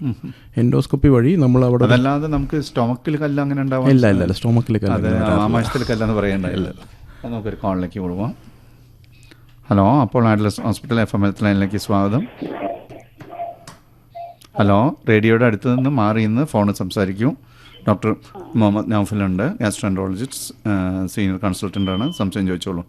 Endoscopy വഴി നമ്മൾ അവിടെ അതല്ലാതെ നമുക്ക് സ്റ്റൊമക്കിൽ കല്ല് അങ്ങനെ ഉണ്ടാവാൻ ഇല്ല ഇല്ല ഇല്ല സ്റ്റോമക്കിലേക്ക് അതെ ആമാശത്തിൽ കല്ലെന്ന് പറയണ്ടല്ലോ അത് നമുക്കൊരു കോളിലേക്ക് കൊടുക്കാം ഹലോ അപ്പോൾ Adlux hospital F M health ലൈനിലേക്ക് സ്വാഗതം ഹലോ റേഡിയോയുടെ അടുത്ത് നിന്ന് മാറി നിന്ന് ഫോണിൽ സംസാരിക്കൂ ഡോക്ടർ മുഹമ്മദ് നൗഫലുണ്ട് ഗ്യാസ്ട്രോൻട്രോളജിസ്റ്റ് സീനിയർ കൺസൾട്ടൻ്റ് ആണ് സംശയം ചോദിച്ചോളൂ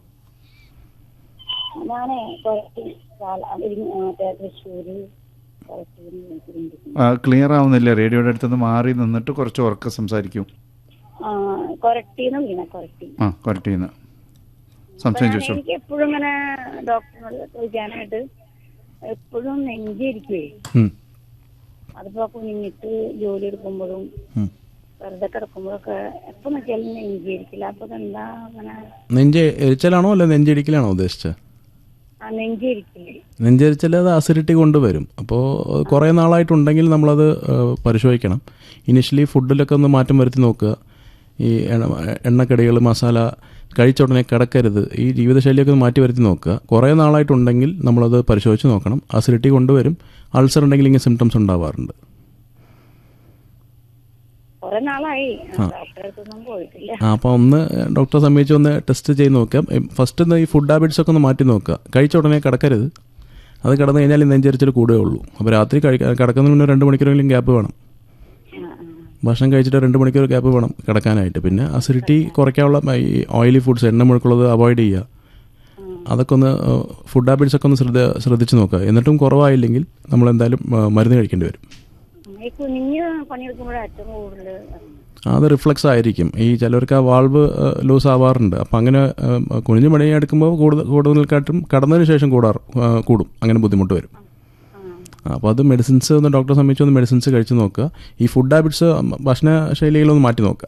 ഞാനേ കുറച്ച് കാല- ഒരു മറ്റേ തൃശ്ശൂര് കുറച്ച് ക്ലിയർ ആവുന്നില്ല റേഡിയോയുടെ അടുത്ത് നിന്ന് മാറി നിന്നിട്ട് കുറച്ച് ഉറക്കെ സംസാരിക്കൂ കൊരട്ടീന്ന് വീണ കൊരട്ടി ആ കൊരട്ടിന്ന് സംശയം ഞാൻ- ചോദിച്ചോളൂ എനിക്ക് എപ്പോഴും ഇങ്ങനെ ഡോക്ടറിനോട് ചോദിക്കാനായിട്ട് എപ്പോഴും നെഞ്ചിരിക്കുവേ ഉം. അതിപ്പോ കുഞ്ഞിട്ട് ജോലി എടുക്കുമ്പോഴും ഉം. വെറുതെ കിടക്കുമ്പോഴൊക്കെ എപ്പോ നോക്കിയാലും നെഞ്ചിരിക്കില്ല അപ്പൊ എന്താ അങ്ങനെ നെഞ്ച് എരിച്ചലാണോ അല്ല നെഞ്ചിടിക്കലാണോ ഉദ്ദേശിച്ചത് ആ നെഞ്ചിരിക്കില്ലേ നെഞ്ചരിച്ചൽ അത് അസിഡിറ്റി കൊണ്ടുവരും അപ്പോൾ കുറേ നാളായിട്ടുണ്ടെങ്കിൽ നമ്മളത് ഏഹ്, പരിശോധിക്കണം ഇനിഷ്യലി ഫുഡിലൊക്കെ ഒന്ന് മാറ്റം വരുത്തി നോക്കുക ഈ എണ്ണ എണ്ണക്കടികൾ മസാല കഴിച്ച ഉടനെ കിടക്കരുത് ഈ ജീവിതശൈലിയൊക്കെ ഒന്ന് മാറ്റി വരുത്തി നോക്കുക കുറേ നാളായിട്ടുണ്ടെങ്കിൽ നമ്മളത് പരിശോധിച്ച് നോക്കണം അസിഡിറ്റി കൊണ്ടുവരും അൾസർ ഉണ്ടെങ്കിൽ ഇങ്ങനെ സിംറ്റംസ് ഉണ്ടാവാറുണ്ട് കുറെ നാളായി ഡോക്ടറെ അടുത്തൊന്നും പോയിട്ടില്ല ആ അപ്പോൾ ഒന്ന് ഡോക്ടറെ സമീപിച്ച് ഒന്ന് ടെസ്റ്റ് ചെയ്ത് നോക്കാം ഫസ്റ്റ് ഒന്ന് ഈ ഫുഡ് ഹാബിറ്റ്സ് ഒക്കെ ഒന്ന് മാറ്റി നോക്കുക കഴിച്ച ഉടനെ കിടക്കരുത് അത് കിടന്നു കഴിഞ്ഞാൽ ഈ നെഞ്ചരിച്ചിൽ കൂടുകയേ ഉള്ളൂ അപ്പോൾ രാത്രി കഴിക്കാൻ കിടക്കുന്നതിന് മുന്നേ രണ്ട് മണിക്കൂറെങ്കിലും ഗ്യാപ്പ് വേണം ആ, ആ. ഭക്ഷണം കഴിച്ചിട്ട് രണ്ട് മണിക്കൂർ ഗ്യാപ്പ് വേണം കിടക്കാനായിട്ട് പിന്നെ അസിഡിറ്റി കുറയ്ക്കാനുള്ള ഈ ഓയിലി ഫുഡ്സ് എണ്ണ മുഴുക്കുള്ളത് അവോയ്ഡ് ചെയ്യുക അതൊക്കെ ഒന്ന് ഫുഡ് ഹാബിറ്റ്സ് ഒക്കെ ഒന്ന് ശ്രദ്ധ ശ്രദ്ധിച്ച് നോക്കുക എന്നിട്ടും കുറവായില്ലെങ്കിൽ നമ്മൾ എന്തായാലും ആ, മരുന്ന് കഴിക്കേണ്ടി വരും ഈ കുഞ്ഞ് പണിയെടുക്കുമ്പോഴാണ് ഏറ്റവും കൂടുതൽ അത് റിഫ്ലക്സ് ആയിരിക്കും ഈ ചിലർക്ക് ആ വാൾവ് ലൂസ് ആവാറുണ്ട് അപ്പം അങ്ങനെ ആ, കുനിഞ്ഞ് പണി എടുക്കുമ്പോൾ കൂടുതൽ കൂടുതൽക്കാട്ടും കടന്നതിന് ശേഷം കൂടാറ് ആ, കൂടും അങ്ങനെ ബുദ്ധിമുട്ട് വരും അപ്പോൾ അത് മെഡിസിൻസ് ഒന്ന് ഡോക്ടറെ സമീപിച്ച് ഒന്ന് മെഡിസിൻസ് കഴിച്ച് നോക്കുക ഈ ഫുഡ് ഹാബിറ്റ്സ് ഭക്ഷണ ശൈലികളൊന്ന് മാറ്റി നോക്കുക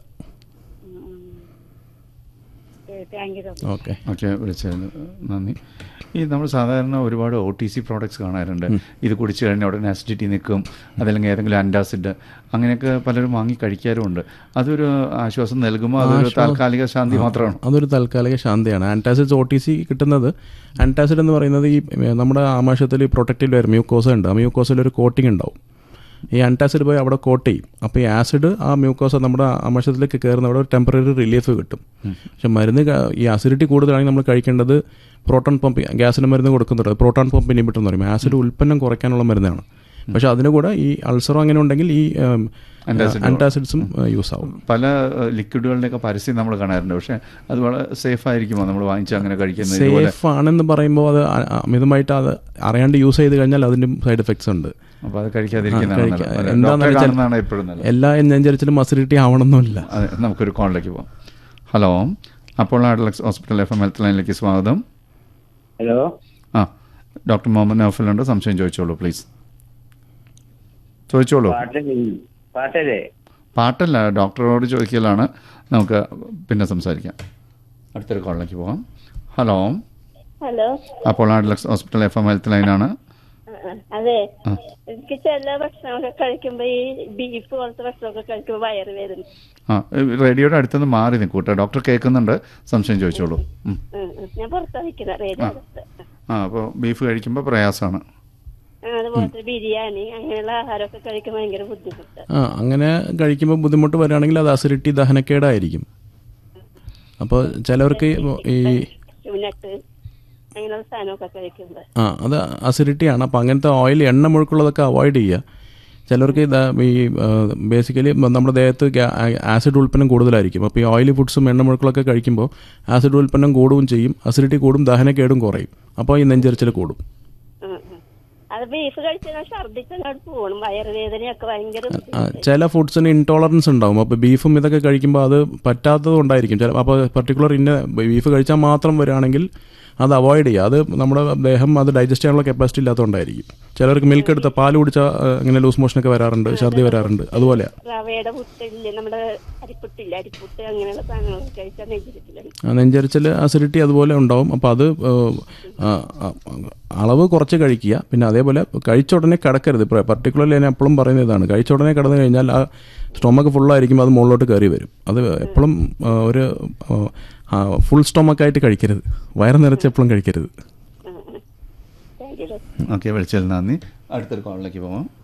thank you doctor okay okay വിളിച്ചതിന് നന്ദി ഈ നമ്മൾ സാധാരണ ഒരുപാട് ഒ ടി സി പ്രോഡക്ട്സ് കാണാറുണ്ട് ഇത് കുടിച്ചു കഴിഞ്ഞാൽ ഉടനെ അസിഡിറ്റി നിൽക്കും അതല്ലെങ്കിൽ ഏതെങ്കിലും ആൻറ്റാസിഡ് അങ്ങനെയൊക്കെ പലരും വാങ്ങി കഴിക്കാറുമുണ്ട് അതൊരു ആശ്വാസം നൽകുമോ അതൊരു താൽക്കാലിക ശാന്തി മാത്രമാണ് അതൊരു താൽക്കാലിക ശാന്തിയാണ് ആൻറ്റാസിഡ്സ് ഒ ടി സി കിട്ടുന്നത് ആൻറ്റാസിഡ് എന്ന് പറയുന്നത് ഈ ഏ, നമ്മുടെ ആമാശയത്തിൽ പ്രൊട്ടക്റ്റീവ് ലെയർ മ്യൂക്കോസ ഉണ്ട് ആ മ്യൂക്കോസയിൽ ഒരു കോട്ടിംഗ് ഉണ്ടാവും ഈ ആൻറ്റാസിഡ് പോയി അവിടെ കോട്ട് ചെയ്യും അപ്പോൾ ഈ ആസിഡ് ആ മ്യൂക്കോസ നമ്മുടെ ആമാശയത്തിലേക്ക് കയറുന്ന അവിടെ ഒരു ടെമ്പററി റിലീഫ് കിട്ടും പക്ഷെ മരുന്ന് ക- ഈ അസിഡിറ്റി കൂടുതലാണെങ്കിൽ നമ്മൾ കഴിക്കേണ്ടത് പ്രോട്ടോൺ പമ്പ് ഗ്യാസിന് മരുന്ന് കൊടുക്കുന്നുണ്ട് പ്രോട്ടോൺ പമ്പ് ഇനിബിറ്റർ എന്ന് പറയും ആസിഡ് ഉൽപ്പന്നം കുറയ്ക്കാനുള്ള മരുന്നാണ് പക്ഷെ അതിന് കൂടെ ഈ അൾസറോ അങ്ങനെ ഉണ്ടെങ്കിൽ ഈ ആൻറ്റാസിഡ്സും യൂസ് ആവും പല ലിക്വിഡുകളുടെയൊക്കെ പരസ്യം നമ്മൾ കാണാറുണ്ട് പക്ഷേ അത് വളരെ സേഫ് ആയിരിക്കുമോ നമ്മൾ വാങ്ങിച്ച് അങ്ങനെ കഴിക്കുന്നത് ഇതുപോലെ സേഫ് ആണെന്ന് പറയുമ്പോൾ അത് അ- അമിതമായിട്ട് അത് അറിയാണ്ട് യൂസ് ചെയ്ത് കഴിഞ്ഞാൽ അതിൻ്റെ സൈഡ് എഫക്ട്സ് ഉണ്ട് അപ്പോൾ അത് കഴിക്കാതിരിക്കുന്നതാണ് കഴിക്ക- നല്ലത്. അല്ല, എന്താണെന്ന് ഡോക്ടറെ വെച്ചാൽ- കാണുന്നതാണ് എപ്പോഴും നല്ലത് എല്ലാ നെഞ്ചരിച്ചിലും അസിഡിറ്റി ആവണമെന്നില്ല അതെ നമുക്കൊരു കോളിലേക്ക് പോകാം ഹലോ അപ്പോൾ Adlux hospital F M health ലൈനിലേക്ക് സ്വാഗതം ഹലോ ആ ഡോക്ടർ മുഹമ്മദ് നൗഫലുണ്ട് സംശയം ചോദിച്ചോളൂ പ്ലീസ് ചോദിച്ചോളൂ പാട്ട് പാട്ടല്ലേ പാട്ടല്ല ഡോക്ടറോട് ചോദിക്കലാണ് നമുക്ക് പിന്നെ സംസാരിക്കാം അടുത്തൊരു കോളിലേക്ക് പോകാം ഹലോ ഹലോ അപ്പോൾ Adlux hospital F M health ലൈനാണ് അതെ ആ. എനിക്ക് ചില ഭക്ഷണമൊക്കെ കഴിക്കുമ്പോ ഈ ബീഫ് പോലത്തെ ഭക്ഷണമൊക്കെ കഴിക്കുമ്പോ വയറ് വേദന ആ റേഡിയോയുടെ അടുത്തുനിന്ന് മാറി നിൽക്കൂട്ടെ ഡോക്ടർ കേൾക്കുന്നുണ്ട് സംശയം ചോദിച്ചോളൂ ഉം. ഉം, ഉം. ഞാൻ പുറത്താ നിൽക്കുന്ന റേഡിയോ അടുത്ത്. ആ അപ്പോൾ ബീഫ് കഴിക്കുമ്പോൾ പ്രയാസമാണ് ആ, അതുപോലത്തെ ബിരിയാണി അങ്ങനെയുള്ള ആഹാരമൊക്കെ കഴിക്കുമ്പോൾ ഭയങ്കര ബുദ്ധിമുട്ട് ആ അങ്ങനെ കഴിക്കുമ്പോൾ ബുദ്ധിമുട്ട് വരികയാണെങ്കിൽ അത് അസിഡിറ്റി ദഹനക്കേടായിരിക്കും അപ്പോൾ ചിലവർക്ക് ഈ നട്ട് അങ്ങനെയുള്ള സാധനമൊക്കെ കഴിക്കുമ്പോ ആ അത് അസിഡിറ്റിയാണ് അപ്പോൾ അങ്ങനത്തെ ഓയിൽ എണ്ണ മുഴുക്കുള്ളതൊക്കെ അവോയ്ഡ് ചെയ്യുക ചിലർക്ക് ഇത് ഈ ബേസിക്കലി നമ്മുടെ ദേഹത്ത് ഗ്യാ- ആസിഡ് ഉൽപ്പന്നം കൂടുതലായിരിക്കും അപ്പോൾ ഈ ഓയിലി ഫുഡ്സും എണ്ണ മുഴുക്കളൊക്കെ കഴിക്കുമ്പോൾ ആസിഡ് ഉൽപ്പന്നം കൂടുകയും ചെയ്യും അസിഡിറ്റി കൂടും ദഹനക്കേടും കുറയും അപ്പോൾ ഈ നെഞ്ചരിച്ചിൽ കൂടും ഉം, ഉം. അത് ബീഫ് കഴിച്ചാൽ ഛർദിച്ചങ്ങോട്ട് പോകണം വയറുവേദനയൊക്കെ ഭയങ്കര ആ, ബുദ്ധിമുട്ട്. ചില ഫുഡ്സിന് ഇൻടോളറൻസ് ഉണ്ടാവും അപ്പോൾ ബീഫും ഇതൊക്കെ കഴിക്കുമ്പോൾ അത് പറ്റാത്തത് കൊണ്ടായിരിക്കും ചില അപ്പോൾ പർട്ടിക്കുലർ ഇന്ന ബീഫ് കഴിച്ചാൽ മാത്രം വരികയാണെങ്കിൽ അത് അവോയ്ഡ് ചെയ്യുക അത് നമ്മുടെ ദേഹം അത് ഡൈജസ്റ്റ് ചെയ്യാനുള്ള കപ്പാസിറ്റി ഇല്ലാത്തതുകൊണ്ടായിരിക്കും ചിലർക്ക് മിൽക്ക് എടുത്ത പാൽ കുടിച്ചാൽ ഇങ്ങനെ ലൂസ് മോഷനൊക്കെ വരാറുണ്ട് ഛർദി വരാറുണ്ട് അതുപോലെയാണ് റവയുടെ പുട്ടില്ലേ നമ്മുടെ അരിപ്പുട്ടില്ല അരിപ്പുട്ട് അങ്ങനെയുള്ള സാധനങ്ങളൊക്കെ കഴിച്ചാൽ നെഞ്ചിരിക്കലാണ് ആ, നെഞ്ചരിച്ചിൽ അസിഡിറ്റി അതുപോലെ ഉണ്ടാവും അപ്പോൾ അത് ഏഹ്, ആ, ആ, അളവ് കുറച്ച് കഴിക്കുക പിന്നെ അതേപോലെ കഴിച്ച ഉടനെ കിടക്കരുത് പർട്ടിക്കുലർലി ഞാൻ എപ്പോഴും പറയുന്ന ഇതാണ് കഴിച്ച ഉടനെ കിടന്നു കഴിഞ്ഞാൽ ആ സ്റ്റൊമക്ക് ഫുള്ളായിരിക്കും അത് മുകളിലോട്ട് കയറി വരും അത് എപ്പോഴും ആ, ഒരു ഫുൾ സ്റ്റൊമക്കായിട്ട് കഴിക്കരുത് വയറ് നിറച്ച് എപ്പോഴും കഴിക്കരുത് താങ്ക് യു ഓക്കെ വിളിച്ചതിൽ നന്ദി അടുത്തൊരു കോളിലേക്ക് പോകാം